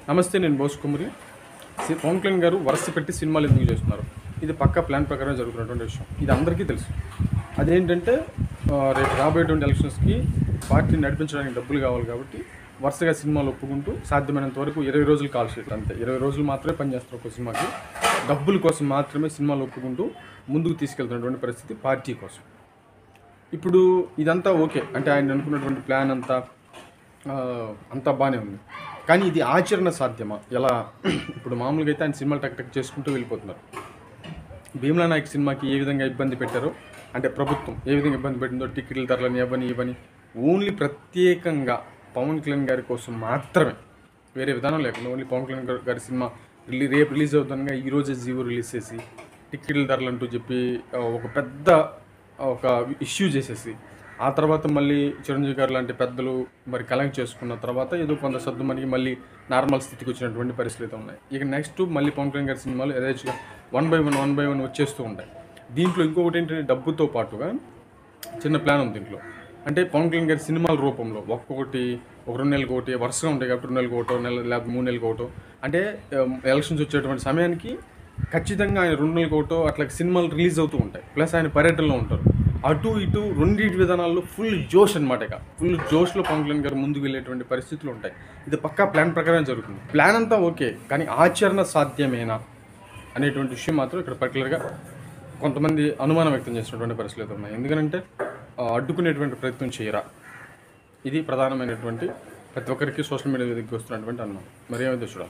నమస్తే నేను బోస్ కుమరి సి- పవన్ కళ్యాణ్ గారు వరుస పెట్టి సినిమాలు ఎందుకు చేస్తున్నారు ఇది పక్కా ప్లాన్ ప్రకారం జరుగుతున్నటువంటి విషయం ఇది అందరికీ తెలుసు అదేంటంటే ఆ, రేపు రాబోయేటువంటి ఎలక్షన్స్కి పార్టీని నడిపించడానికి డబ్బులు కావాలి కాబట్టి వరుసగా సినిమాలు ఒప్పుకుంటూ సాధ్యమైనంత వరకు ఇరవై రోజులు కాల్ షీట్ అంతే ఇరవై రోజులు మాత్రమే పనిచేస్తారు ఒక సినిమాకి డబ్బుల కోసం మాత్రమే సినిమాలు ఒప్పుకుంటూ ముందుకు తీసుకెళ్తున్నటువంటి పరిస్థితి పార్టీ కోసం ఇప్పుడు ఇదంతా ఓకే అంటే ఆయన అనుకున్నటువంటి ప్లాన్ అంతా ఆ, అంతా బాగానే ఉంది కానీ ఇది ఆచరణ సాధ్యమా ఎలా ఇప్పుడు మామూలుగా అయితే ఆయన సినిమాలు టక్ టక్ చేసుకుంటూ వెళ్ళిపోతున్నారు భీమ్లా నాయక్ సినిమాకి ఏ విధంగా ఇబ్బంది పెట్టారో అంటే ప్రభుత్వం ఏ విధంగా ఇబ్బంది పెట్టిందో టికెట్ల ధరలని ఇవ్వని ఇవ్వని ఓన్లీ ప్రత్యేకంగా పవన్ కళ్యాణ్ గారి కోసం మాత్రమే వేరే విధానం లేకుండా ఓన్లీ పవన్ కళ్యాణ్ గారి- గారి సినిమా రిలీ రేపు రిలీజ్ అవుతుండగా ఈ రోజే జీవో రిలీజ్ చేసి టికెట్ల ధరలు అంటూ చెప్పి ఆ, ఒక పెద్ద ఒక ఇష్యూ చేసేసి ఆ తర్వాత మళ్ళీ చిరంజీవి గారు లాంటి పెద్దలు మరి కలెక్ట్ చేసుకున్న తర్వాత ఏదో కొంత సర్దు మనకి మళ్ళీ నార్మల్ స్థితికి వచ్చినటువంటి పరిస్థితులు అయితే ఉన్నాయి ఇక నెక్స్ట్ మళ్ళీ పవన్ కళ్యాణ్ గారి సినిమాలు యథేచ్ఛగా one by one one by one వచ్చేస్తూ ఉంటాయి దీంట్లో ఇంకొకటి ఏంటంటే డబ్బుతో పాటుగా చిన్న ప్లాన్ ఉంది దీంట్లో అంటే పవన్ కళ్యాణ్ గారి సినిమాల రూపంలో ఒక్కొక్కటి ఒక రెండు నెలలకు ఒకటి వరుసగా ఉంటాయి కాబట్టి రెండు నెలలకు ఒకటో నెల లేకపోతే మూడు నెలలకు ఒకటో అంటే ఎలక్షన్స్ వచ్చేటువంటి సమయానికి ఖచ్చితంగా ఆయన రెండు నెలలకు ఒకటో అట్లా సినిమాలు రిలీజ్ అవుతూ ఉంటాయి ప్లస్ ఆయన పర్యటనలో ఉంటారు అటు ఇటు రెండింటి విధానాల్లో ఫుల్ జోష్ అనమాట ఇక ఫుల్ జోష్లో పవన్ కళ్యాణ్ గారు ముందుకు వెళ్ళేటువంటి పరిస్థితులు ఉంటాయి ఇది పక్కా ప్లాన్ ప్రకారం జరుగుతుంది ప్లాన్ అంతా ఓకే కానీ ఆచరణ సాధ్యమేనా అనేటువంటి విషయం మాత్రం ఇక్కడ పర్టికులర్గా కొంతమంది అనుమానం వ్యక్తం చేసినటువంటి పరిస్థితులు అయితే ఉన్నాయి ఎందుకంటే ఆ, అడ్డుకునేటువంటి ప్రయత్నం చేయరా ఇది ప్రధానమైనటువంటి ప్రతి ఒక్కరికి సోషల్ మీడియా దగ్గరికి వస్తున్నటువంటి అన్నం మరి ఏమైతే చూడాలి